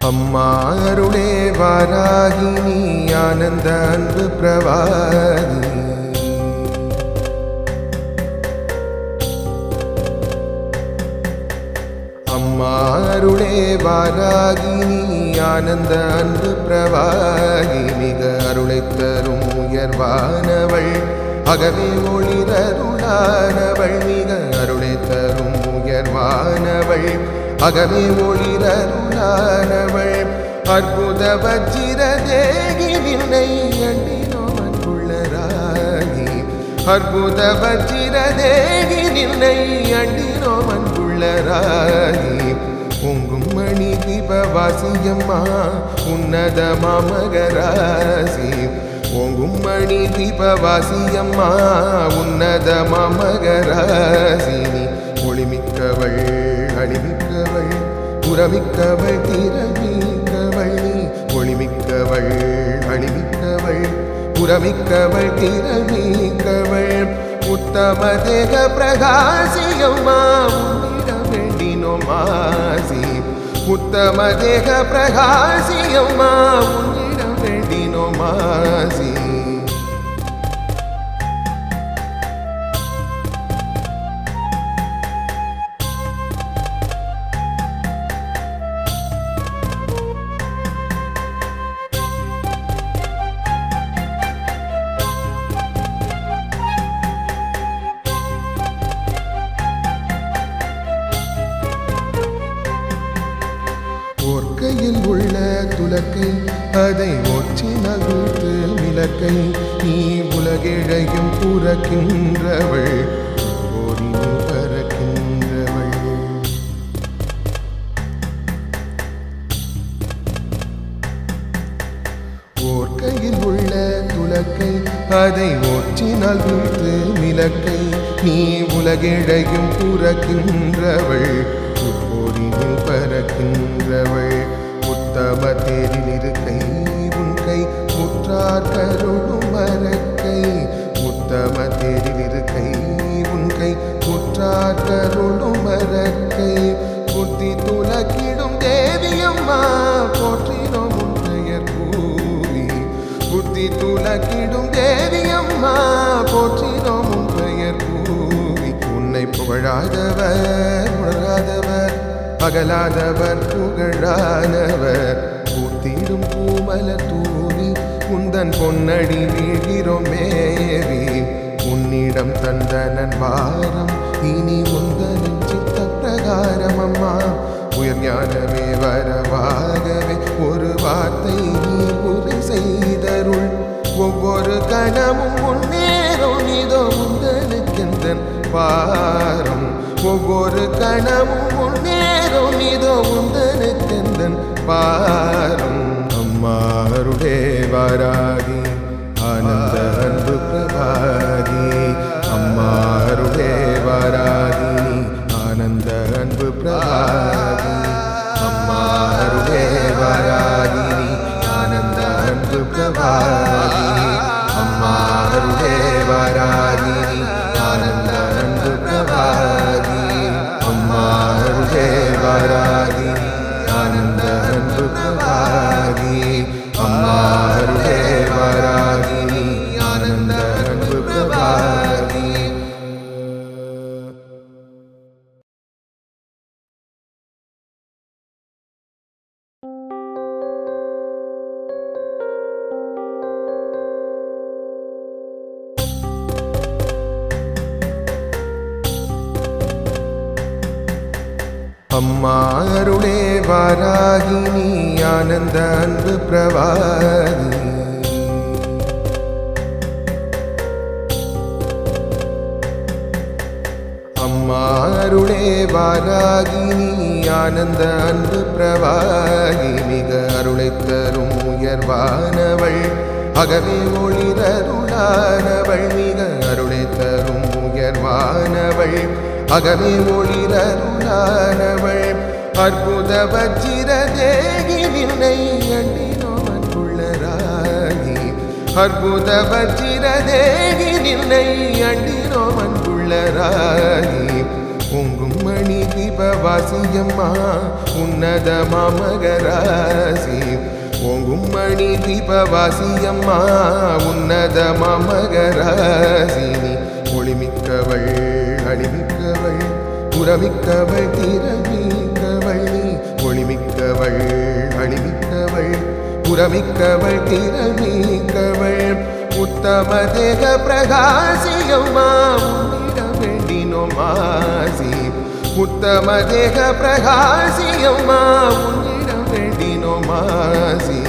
அம்மா அருளே வாராகினி ஆனந்த அன்பு பிரவாகி அம்மா அருளே வாராகினி ஆனந்த அன்பு பிரவாகி மிக அருளை தரும் உயர்வானவள் அகவே ஒளிரருளானவள் மிக அருளை தரும் உயர்வானவள் அகவே ஒளிரருளானவள் அற்புத வஜ்ர தேகி நின்னை அண்டினோ அன்புள்ளராகி அற்புத வஜ்ர தேகி நின்னை அண்டினோ அன்புள்ளராகி பொங்கும் மணி தீபவாசியம்மா உன்னத மாமகராசி பொங்கும் மணி தீபவாசியம்மா உன்னத மாமகராசி நீ ஒளிமிக்கவள் அழிமிக்கவள் புறமிக்கவள் திறமிக்கவள் நீ ஒளிமிக்கவள் அழிமிக்கவள் புறமிக்கவள் திறமிக்கவள் உத்தம தேக பிரகாசியம்மா உன்னிடம் வேண்டினோம் ஆசி உத்தம தேக பிரகாசியம்மா உன்னிடம் வேண்டினோம் ஆசி ஓர்க்கையில் உள்ள துலக்கை அதை ஒற்றி நகுத்து மிளக்கை நீ உலகிழையும் புறக்கின்றவள் ஓரினும் பறக்கின்றவள் ஓர்க்கையில் உள்ள துலக்கை அதை ஒற்றினால் வீழ்த்து மிளக்கை நீ உலகிழையும் புறக்கின்றவள் உட்போரினில் பறக்கின்றவள் உத்தம தேரில் இருக்கை உன் கை முற்றார் கருளும் மரக்கை உத்தம தேரில் இருக்கை உன் கை முற்றார் கருளும் மரக்கை புத்தி துலக்கிடும் தேவியம்மா போற்றினோம் உன் பெயர் கூறி புத்தி துலக்கிடும் தேவியம்மா போற்றினோம் உன் பெயர் கூறி உன்னை புகழாதவர் உணராதவர் பகலாதவர் புகழானவர் பூத்திடும் பூமல தூவி உந்தன் பொன்னடி வீழ்கிறோம் மேவி உன்னிடம் தந்தனன் வாரம் இனி உந்தனின் சித்த பிரகாரம் அம்மா உயர் ஞானமே வரவாகவே ஒரு வார்த்தை நீ உரை செய்தருள் ஒவ்வொரு கணமும் முன்னேறும் இதோ உந்தனுக்கெந்தன் பாரம் ஒவ்வொரு கணமும் முன்னேறும் இதோ உந்தனுக்கெந்தன் பாரம் அம்மாருடே வாராகி ஆனந்த அன்பு பிரபாகி அம்மாருடே வாராகி ஆனந்த அன்பு பிரபாகி அம்மாருடே வாராகி ஆனந்த அன்பு பிரபாகி அம்மாருடே வாராகி ஆனந்த அன்பு பிரபாகி அம்மாருடே வாராகி ஆனந்த அன்பு பிரபாகி அம்மாருடே வாராகி ஆனந்த அன்பு பிரபாகி அம்மா அருளே வாராகினி ஆனந்த அன்பு பிரவாகி அம்மா அருளே வாராகினி ஆனந்த அன்பு பிரவாகி மிக அருளை தரும் உயர்வானவள் அகவே ஒளிரருளானவள் மிக அருளை தரும் உயர்வானவள் அகவே ஒளிரருளானவள் அற்புத வஜ்ர தேகி நின்னை அண்டினோ அன்புள்ளராகி அற்புத வஜ்ர தேகி நின்னை அண்டினோ அன்புள்ளராகி பொங்கும் மணி தீபவாசியம்மா உன்னத மாமகராசி பொங்கும் மணி தீபவாசியம்மா உன்னத மாமகராசினி ஒளிமிக்கவள் அழிமிக்கவள் புறமிக்கவள் திறமிக்கவள் நீ ஒளிமிக்கவள் அழிமிக்கவள் புறமிக்கவள் திறமிக்கவள் உத்தம தேக பிரகாசியம்மா உன்னிடம் வேண்டினோம் ஆசி உத்தம தேக பிரகாசியம்மா உன்னிடம் வேண்டினோம் ஆசி